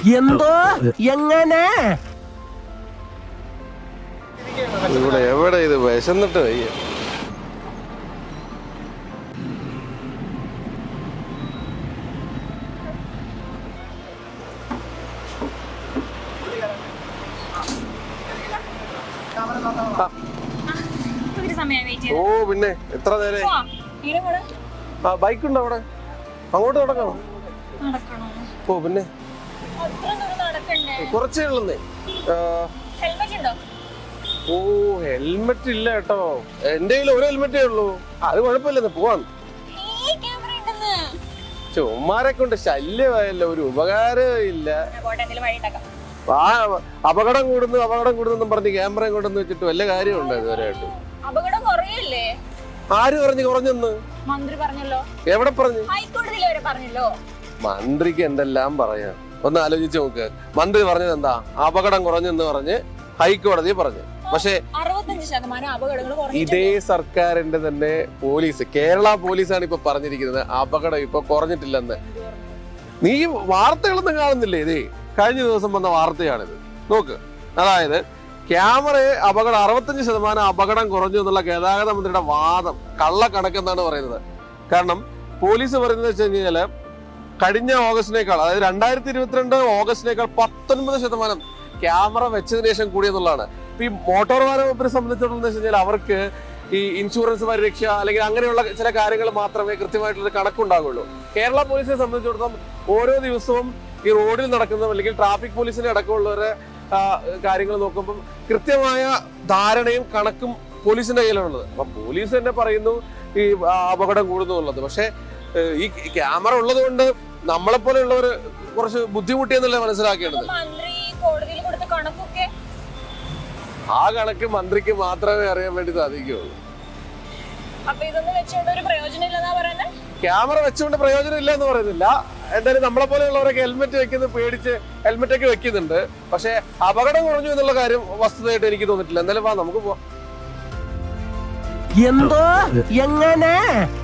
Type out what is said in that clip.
എന്തോ എങ്ങനെ ഇവിടെ എവിടെ ഇത് വിശന്നിട്ട് വയ്യ ഒരു സമയം വെയിറ്റ് ഓ ചെയ്ത് പിന്നെ എത്ര നേരെ പോവാ. ഈടെ കൂടെ ആ ബൈക്ക് ഉണ്ടോ അവിടെ അങ്ങോട്ട് നടക്കണം നടക്കണോ ഓ പിന്നെ അത്ര ദൂരം നടക്കണ്ടേ കുറച്ചേ ഉള്ളന്നേ ഹെൽമെറ്റ് ഉണ്ടോ ഓ ഹെൽമെറ്റ് ഇല്ല കേട്ടോ എന്റെ കയ്യിൽ ഒരു ഹെൽമെറ്റേ ഉള്ളൂ അത് കുഴപ്പമില്ലെന്ന് പോവാൻ ഈ ക്യാമറ ഉണ്ടെന്ന് ചുമ്മാരെ കൊണ്ട് ശല്യമായല്ലോ ഒരു ഉപകാരം ഇല്ല ഞാൻ പോട്ടെ എന്തെങ്കിലും വഴി ഉണ്ടാക്കാം ആ അപകടം കൂടുന്നു അപകടം കൂടുന്നു പറഞ്ഞ് ക്യാമറയും കൊണ്ടെന്ന് വെച്ചിട്ട് വല്ല കാര്യമുണ്ടോ ഇതുവരെയായിട്ട് അപകടം കുറയല്ലേ ആര് പറഞ്ഞു കുറഞ്ഞെന്ന് മന്ത്രി പറഞ്ഞല്ലോ എവിടെ പറഞ്ഞു ഹൈക്കോടതിയിൽ വരെ പറഞ്ഞല്ലോ മന്ത്രിക്ക് എന്തെല്ലാം പറയാം ഒന്ന് ആലോചിച്ച് നോക്ക് മന്ത്രി പറഞ്ഞത് എന്താ അപകടം കുറഞ്ഞെന്ന് പറഞ്ഞ് ഹൈക്കോടതി പറഞ്ഞു പക്ഷെ അറുപത്തഞ്ച് ശതമാനം അപകടങ്ങൾ ഇതേ കുറഞ്ഞിട്ടുണ്ട് സർക്കാരിന്റെ തന്നെ പോലീസ് കേരള പോലീസാണ് ഇപ്പൊ പറഞ്ഞിരിക്കുന്നത് അപകടം ഇപ്പൊ കുറഞ്ഞിട്ടില്ലെന്ന് നീ വാർത്തകളൊന്നും കാണുന്നില്ലേ ഇതേ കഴിഞ്ഞ ദിവസം വന്ന വാർത്തയാണിത് നോക്ക് അതായത് ക്യാമറ അപകടം അറുപത്തഞ്ച് ശതമാനം അപകടം കുറഞ്ഞു എന്നുള്ള ഗതാഗത മന്ത്രിയുടെ വാദം കള്ളക്കണക്കെന്നാണ് പറയുന്നത് കാരണം പോലീസ് പറയുന്നത് വെച്ച് കഴിഞ്ഞാല് കഴിഞ്ഞ ഓഗസ്റ്റിനേക്കാൾ അതായത് രണ്ടായിരത്തി ഇരുപത്തിരണ്ട് ഓഗസ്റ്റിനേക്കാൾ പത്തൊൻപത് ശതമാനം ക്യാമറ വെച്ചതിന് ശേഷം കൂടിയെന്നുള്ളതാണ് ഇപ്പൊ ഈ മോട്ടോർ വാഹന വകുപ്പിനെ സംബന്ധിച്ചിടത്തോളം വെച്ച് കഴിഞ്ഞാൽ അവർക്ക് ഈ ഇൻഷുറൻസ് പരിരക്ഷ അല്ലെങ്കിൽ അങ്ങനെയുള്ള ചില കാര്യങ്ങൾ മാത്രമേ കൃത്യമായിട്ടുള്ള കണക്കുണ്ടാകുള്ളൂ കേരള പോലീസിനെ സംബന്ധിച്ചിടത്തോളം ഓരോ ദിവസവും ഈ റോഡിൽ നടക്കുന്ന അല്ലെങ്കിൽ ട്രാഫിക് പോലീസിനെ അടക്കമുള്ളവരെ കാര്യങ്ങൾ നോക്കുമ്പോൾ കൃത്യമായ ധാരണയും കണക്കും പോലീസിന്റെ കയ്യിലാണുള്ളത് അപ്പൊ പോലീസ് തന്നെ പറയുന്നു ഈ ആ, അപകടം കൂടുന്നു എന്നുള്ളത് പക്ഷേ ഏഹ്, ഈ ക്യാമറ ഉള്ളത് കൊണ്ട് നമ്മളെ പോലെയുള്ളവർ കുറച്ച് ബുദ്ധിമുട്ടിയെന്നല്ലേ മനസ്സിലാക്കേണ്ടത് അപ്പൊ മന്ത്രി കോടതിയിൽ കൊടുത്ത കണക്കൊക്കെ ആ കണക്ക് മന്ത്രിക്ക് മാത്രമേ അറിയാൻ വേണ്ടി സാധിക്കുകയുള്ളൂ അപ്പൊ ഇതൊന്നും വെച്ചുകൊണ്ട് ഒരു പ്രയോജനം ഇല്ലെന്നാ പറയുന്നത് ക്യാമറ വെച്ചുകൊണ്ട് പ്രയോജനം ഇല്ല എന്ന് പറയുന്നില്ല എന്തായാലും നമ്മളെ പോലെയുള്ളവരൊക്കെ ഹെൽമെറ്റ് വെക്കുന്നത് പേടിച്ച് ഹെൽമെറ്റ് ഒക്കെ വെക്കുന്നുണ്ട് പക്ഷേ അപകടം കുറഞ്ഞു എന്നുള്ള കാര്യം വസ്തുതയായിട്ട് എനിക്ക് തോന്നിയിട്ടില്ല എന്തായാലും വാ നമുക്ക് പോവാം എന്തോ എങ്ങനെ